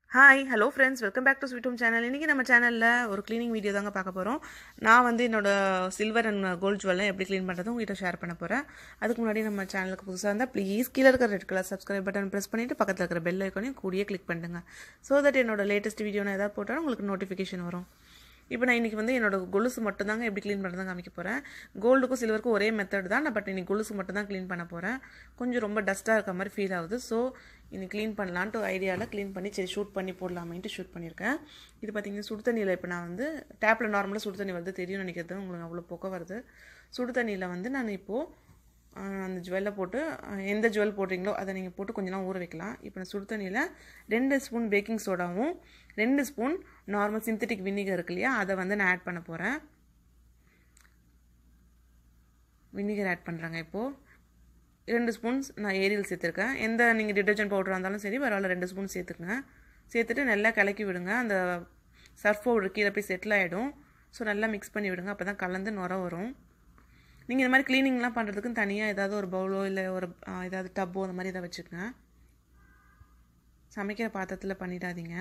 hi hello friends welcome back to sweet home channel இன்றைக்கி நம்ம சேனலில் ஒரு க்ளீனிங் வீடியோ தாங்க பார்க்க போகிறோம் நான் வந்து என்னோட சில்வர் அண்ட் கோல்ட் ஜுவல்லாம் எப்படி க்ளீன் பண்ணுறது உங்ககிட்ட ஷேர் பண்ண போகிறேன் அதுக்கு முன்னாடி நம்ம சேனலுக்கு புதுசாக இருந்தால் ப்ளீஸ் கீழே இருக்கிற red colour subscribe button press பண்ணிவிட்டு பக்கத்தில் இருக்கிற பெல் ஐக்கானையும் கூடியே கிளிக் பண்ணுங்க ஸோ தட் என்னோட லேட்டஸ்ட் வீடியோ நான் எதாவது போட்டாலும் உங்களுக்கு நோட்டிஃபிகேஷன் வரும் இப்போ நான் இன்றைக்கி வந்து என்னோட கொலுசு மட்டும் தாங்க எப்படி க்ளீன் பண்ணுறதா காமிக்க போகிறேன் கோல்டுக்கும் சில்வருக்கும் ஒரே மெத்தட் தான் நான் பட் இன்னைக்கு கொலுசு மட்டும் தான் க்ளீன் பண்ண போகிறேன் கொஞ்சம் ரொம்ப டஸ்ட்டாக இருக்க மாதிரி ஃபீல் ஆகுது ஸோ இன்னைக்கு க்ளீன் பண்ணலான்ட்டு ஐடியாவில் க்ளீன் பண்ணி சரி ஷூட் பண்ணி போடலாமேன்ட்டு ஷூட் பண்ணியிருக்கேன் இது பார்த்தீங்கன்னா சுடு தண்ணியில் இப்போ நான் வந்து டேப்பில் நார்மலாக சுடு தண்ணி வருது தெரியும் நினைக்கிறது உங்களுக்கு அவ்வளோ பொக்க வருது சுடு தண்ணியில் வந்து நான் இப்போது அந்த ஜுவல்லை போட்டு எந்த ஜுவல் போடுறீங்களோ அதை நீங்கள் போட்டு கொஞ்ச நேரம் ஊற வைக்கலாம் இப்போ நான் சுடு தண்ணியில் ரெண்டு ஸ்பூன் பேக்கிங் சோடாவும் ரெண்டு ஸ்பூன் நார்மல் சிந்தட்டிக் வினிகர் இருக்கு இல்லையா அதை வந்து நான் ஆட் பண்ண போகிறேன் வினிகர் ஆட் பண்ணுறேங்க இப்போது ரெண்டு ஸ்பூன்ஸ் நான் ஏரியல் சேர்த்துருக்கேன் எந்த நீங்கள் டிட்டர்ஜென்ட் பவுடராக இருந்தாலும் சரி பரவாயில்ல ரெண்டு ஸ்பூன் சேர்த்துக்குங்க சேர்த்துட்டு நல்லா கலக்கி விடுங்க அந்த சர்ஃப் பவுடர் கீழே போய் செட்டில் ஆகிடும் ஸோ நல்லா மிக்ஸ் பண்ணி விடுங்க அப்போ தான் கலந்து நுர வரும் நீங்கள் இந்த மாதிரி க்ளீனிங்லாம் பண்ணுறதுக்கு தனியாக ஏதாவது ஒரு பவுலோ இல்லை ஒரு ஏதாவது டப்போ அந்த மாதிரி எதாவது வச்சுக்கோங்க சமைக்கிற பாத்திரத்தில் பண்ணிடாதீங்க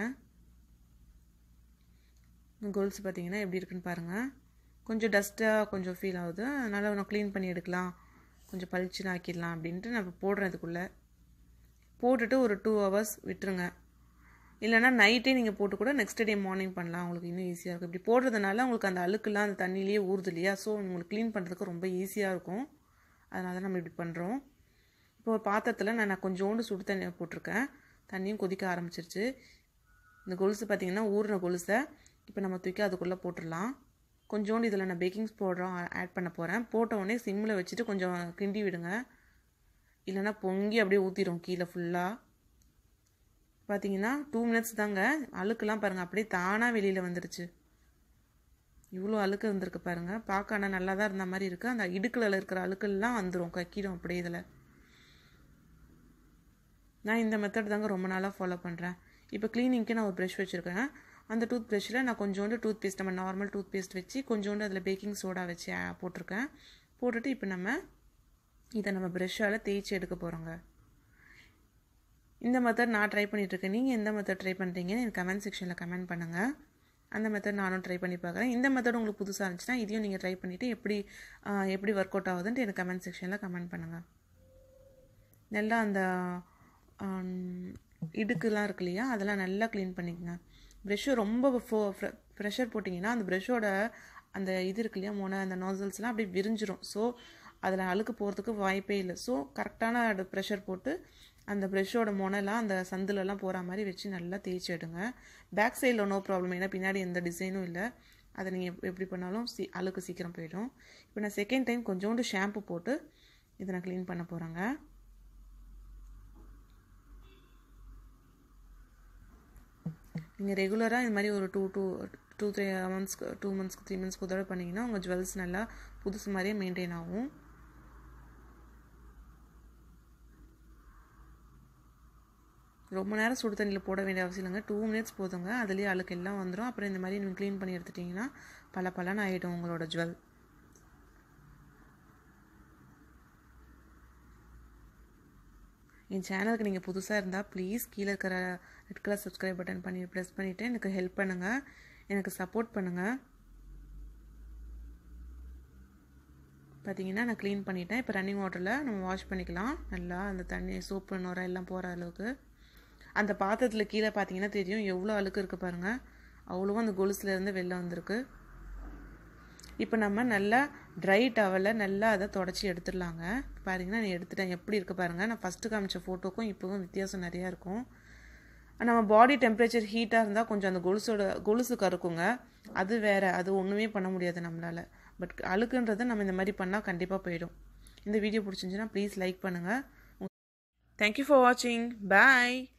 கோல்ஸ் பார்த்தீங்கன்னா எப்படி இருக்குன்னு பாருங்கள் கொஞ்சம் டஸ்ட்டாக கொஞ்சம் ஃபீல் ஆகுது அதனால் நான் க்ளீன் பண்ணி எடுக்கலாம் கொஞ்சம் பளிச்சுன்னு ஆக்கிடலாம் அப்படின்ட்டு நான் இப்போ போடுறேன் இதுக்குள்ளே போட்டுட்டு ஒரு டூ ஹவர்ஸ் விட்டுருங்க இல்லைனா நைட்டே நீங்கள் போட்டு கூட நெக்ஸ்ட் டே மார்னிங் பண்ணலாம் உங்களுக்கு இன்னும் ஈஸியாக இருக்கும் இப்படி போடுறதுனால உங்களுக்கு அந்த அழுக்குலாம் அந்த தண்ணியிலேயே ஊறுது இல்லையா ஸோ உங்களுக்கு க்ளீன் பண்ணுறதுக்கு ரொம்ப ஈஸியாக இருக்கும் அதனால தான் நம்ம இப்படி பண்ணுறோம் இப்போ ஒரு பாத்திரத்தில் நான் நான் கொஞ்சோண்டு சுடு தண்ணி போட்டிருக்கேன் தண்ணியும் கொதிக்க ஆரம்பிச்சிருச்சு இந்த கொலுசு பார்த்திங்கன்னா ஊறின கொலுசை இப்போ நம்ம தூக்கி அதுக்குள்ளே போட்டுடலாம் கொஞ்சோண்டு இதில் நான் பேக்கிங் பவுடரும் ஆட் பண்ண போகிறேன் போட்ட உடனே சிம்மில் வச்சுட்டு கொஞ்சம் கிண்டி விடுங்க இல்லைனா பொங்கி அப்படியே ஊற்றிடும் கீழே ஃபுல்லாக பார்த்தீங்கன்னா டூ மினிட்ஸ் தாங்க அழுக்கெல்லாம் பாருங்கள் அப்படியே தானாக வெளியில் வந்துருச்சு இவ்வளோ அழுக்கு இருந்திருக்கு பாருங்கள் பார்க்க ஆனால் நல்லா தான் இருந்த மாதிரி இருக்குது அந்த இடுக்கில் இருக்கிற அழுக்கெல்லாம் வந்துடும் கக்கிடும் அப்படியே இதில் நான் இந்த மெத்தட் தாங்க ரொம்ப நாளாக ஃபாலோ பண்ணுறேன் இப்போ க்ளீனிங்க்கு நான் ஒரு ப்ரெஷ் வச்சுருக்கேன் அந்த டூத் ப்ரெஷ்ஷில் நான் கொஞ்சோண்டு டூத் பேஸ்ட் நம்ம நார்மல் டூத் பேஸ்ட் வச்சு கொஞ்சோண்டு அதில் பேக்கிங் சோடா வச்சு போட்டிருக்கேன் போட்டுட்டு இப்போ நம்ம இதை நம்ம ப்ரெஷ்ஷால் தேய்ச்சி எடுக்க போகிறோங்க இந்த மெத்தட் நான் ட்ரை பண்ணிகிட்ருக்கேன் நீங்கள் எந்த மெத்தட் ட்ரை பண்ணுறீங்கன்னு எனக்கு கமெண்ட் செக்ஷனில் கமெண்ட் பண்ணுங்கள் அந்த மெத்தட் நானும் ட்ரை பண்ணி பார்க்குறேன் இந்த மெத்தட் உங்களுக்கு புதுசாக இருந்துச்சுன்னா இதையும் நீங்கள் ட்ரை பண்ணிவிட்டு எப்படி எப்படி ஒர்க் அவுட் ஆகுதுன்ட்டு எனக்கு கமெண்ட் செக்ஷனில் கமெண்ட் பண்ணுங்கள் நல்லா அந்த இடுக்குலாம் இருக்கு இல்லையா அதெல்லாம் நல்லா க்ளீன் பண்ணிக்கோங்க ப்ரெஷ்ஷு ரொம்ப ஃபோ ப்ரெஷர் போட்டிங்கன்னா அந்த ப்ரெஷ்ஷோட அந்த இது இருக்கு இல்லையா மொனை அந்த நாசல்ஸ்லாம் அப்படியே விரிஞ்சிரும் ஸோ அதில் அழுக்கு போகிறதுக்கு வாய்ப்பே இல்லை ஸோ கரெக்டான ப்ரெஷர் போட்டு அந்த ப்ரெஷ்ஷோட மொனைலாம் அந்த சந்திலெலாம் போகிற மாதிரி வச்சு நல்லா தேய்ச்சி எடுங்க பேக் சைடில் நோ ப்ராப்ளம் ஏன்னா பின்னாடி எந்த டிசைனும் இல்லை அதை நீங்கள் எப்படி பண்ணாலும் சி அழுக்கு சீக்கிரம் போயிடும் இப்போ நான் செகண்ட் டைம் கொஞ்சோண்டு ஷாம்பு போட்டு இதை நான் க்ளீன் பண்ண போகிறேங்க நீங்கள் ரெகுலராக இந்த மாதிரி ஒரு டூ டூ டூ த்ரீ மந்த்ஸ்க்கு டூ மந்த்ஸ்க்கு த்ரீ மந்த்ஸ்க்கு தடவை பண்ணிங்கன்னா உங்கள் ஜுவல்ஸ் நல்லா புதுசு மாதிரியே மெயின்டைன் ஆகும் ரொம்ப நேரம் சுடு தண்ணியில் போட வேண்டிய அவசியம் இல்லைங்க டூ மினிட்ஸ் போதுங்க அதுலேயே அழுக்கு எல்லாம் வந்துடும் அப்புறம் இந்த மாதிரி நீங்கள் க்ளீன் பண்ணி எடுத்துட்டிங்கன்னா பல பலன்னு ஆகிடும் உங்களோட ஜுவல் என் சேனலுக்கு நீங்கள் புதுசாக இருந்தால் ப்ளீஸ் கீழே இருக்கிற ரெட் கலர் சப்ஸ்கிரைப் பட்டன் பண்ணி ப்ரெஸ் பண்ணிவிட்டு எனக்கு ஹெல்ப் பண்ணுங்கள் எனக்கு சப்போர்ட் பண்ணுங்கள் பார்த்தீங்கன்னா நான் க்ளீன் பண்ணிட்டேன் இப்போ ரன்னிங் வாட்டரில் நம்ம வாஷ் பண்ணிக்கலாம் நல்லா அந்த தண்ணி சோப்பு நுர எல்லாம் போகிற அளவுக்கு அந்த பாத்திரத்தில் கீழே பார்த்தீங்கன்னா தெரியும் எவ்வளோ அழுக்கு இருக்குது பாருங்கள் அவ்வளோவும் அந்த கொலுசுலேருந்து வெளில வந்திருக்கு இப்போ நம்ம நல்லா ட்ரை டவலில் நல்லா அதை தொடச்சி எடுத்துடலாங்க பாருங்கன்னா நான் எடுத்துட்டேன் எப்படி இருக்குது பாருங்கள் நான் ஃபஸ்ட்டு காமிச்ச ஃபோட்டோக்கும் இப்போவும் வித்தியாசம் நிறையா இருக்கும் நம்ம பாடி டெம்பரேச்சர் ஹீட்டாக இருந்தால் கொஞ்சம் அந்த கொலுசோட கொலுசு கருக்குங்க அது வேறு அது ஒன்றுமே பண்ண முடியாது நம்மளால் பட் அழுக்குன்றதை நம்ம இந்த மாதிரி பண்ணால் கண்டிப்பாக போயிடும் இந்த வீடியோ பிடிச்சிருந்துச்சுன்னா ப்ளீஸ் லைக் பண்ணுங்கள் தேங்க்யூ ஃபார் வாட்சிங் பாய்